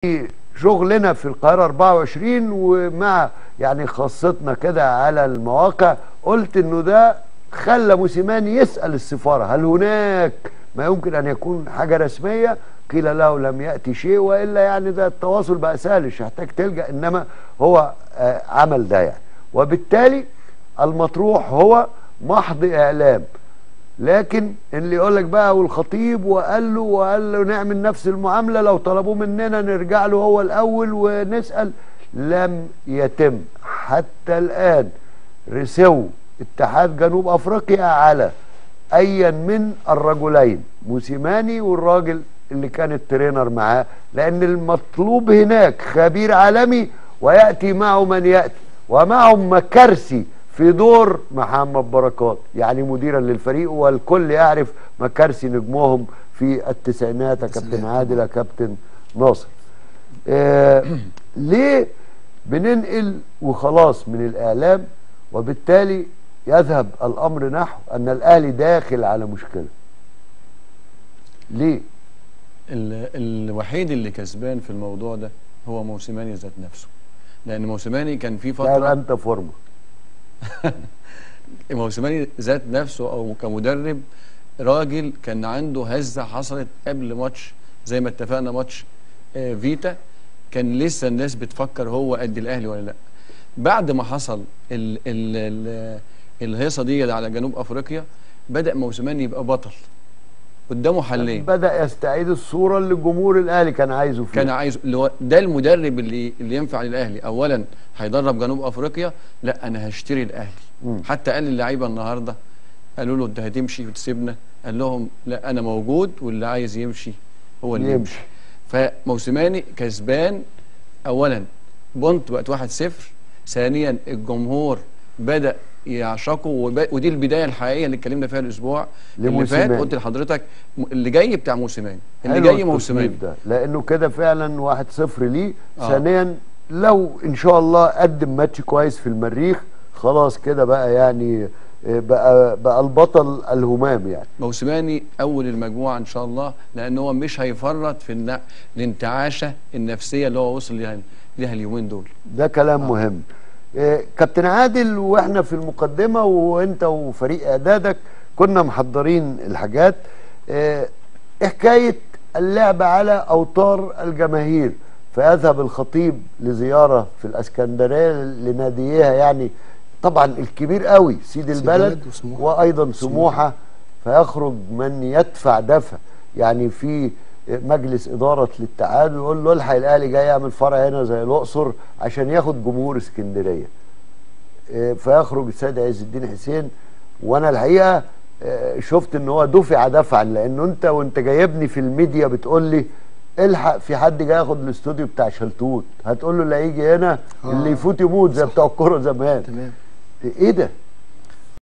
شغلنا في القاهرة 24 ومع يعني خاصتنا كده على المواقع قلت انه ده خلى موسيماني يسأل السفارة هل هناك ما يمكن ان يكون حاجة رسمية قيل له لم يأتي شيء وإلا يعني ده التواصل بقى سهل مش هحتاج تلجأ إنما هو آه عمل ده يعني وبالتالي المطروح هو محض إعلام لكن اللي يقول لك بقى والخطيب وقال له وقال له نعمل نفس المعامله لو طلبوه مننا نرجع له هو الاول ونسال لم يتم حتى الان رسو اتحاد جنوب افريقيا على ايا من الرجلين موسيماني والراجل اللي كان الترينر معاه لان المطلوب هناك خبير عالمي وياتي معه من ياتي ومعهم مكرسي في دور محمد بركات يعني مديرا للفريق والكل يعرف مكارسي نجمهم في التسعينات يا كابتن عادل يا كابتن ناصر آه ليه بننقل وخلاص من الاعلام وبالتالي يذهب الامر نحو ان الاهلي داخل على مشكله ليه ال- الوحيد اللي كسبان في الموضوع ده هو موسيماني ذات نفسه لان موسيماني كان في لا فتره انت فورمه موسيماني ذات نفسه او كمدرب راجل كان عنده هزه حصلت قبل ماتش زي ما اتفقنا ماتش آه، فيتا كان لسه الناس بتفكر هو قد الاهلي ولا لا بعد ما حصل ال ال ال الهيصه دي على جنوب افريقيا بدا موسيماني يبقى بطل قدامه حلين بدا يستعيد الصوره اللي جمهور الاهلي كان عايزه فيها كان عايز اللي هو ده المدرب اللي اللي ينفع للاهلي اولا هيدرب جنوب افريقيا لا انا هشتري الاهلي مم. حتى قال للعيبه النهارده قالوا له انت هتمشي وتسيبنا قال لهم لا انا موجود واللي عايز يمشي هو اللي يمشي يمشي فموسيماني كسبان اولا بونت بقت 1-0 ثانيا الجمهور بدا يعشقه وب- ودي البدايه الحقيقيه اللي اتكلمنا فيها الاسبوع اللي فات لموسيماني. قلت لحضرتك م- اللي جاي بتاع موسيماني اللي حلو جاي التصنيف موسيماني ده لانه كده فعلا واحد صفر ليه آه. ثانيا لو ان شاء الله قدم ماتش كويس في المريخ خلاص كده بقى يعني آه، بقى بقى البطل الهمام يعني موسيماني اول المجموعه ان شاء الله لان هو مش هيفرط في الن- الانتعاشه النفسيه اللي هو وصل ليها ليها اليومين دول ده كلام آه. مهم آه، كابتن عادل واحنا في المقدمه وانت وفريق اعدادك كنا محضرين الحاجات آه، إيه حكايه اللعب على اوتار الجماهير فيذهب الخطيب لزياره في الاسكندريه لناديها يعني طبعا الكبير قوي سيد سيد البلد البلد وسموحة. وايضا سموحه فيخرج من يدفع دفع يعني في مجلس اداره الاتحاد ويقول له الحق الاهلي جاي يعمل فرع هنا زي الاقصر عشان ياخد جمهور اسكندريه آه، فيخرج السيد عز الدين حسين وانا الحقيقه آه، شفت ان هو دفع دفعا لانه انت وانت جايبني في الميديا بتقول لي الحق في حد جاي ياخد الاستوديو بتاع شلتوت هتقول له اللي هيجي هنا آه. اللي يفوت يموت زي بتوع الكوره زمان تمام ايه ده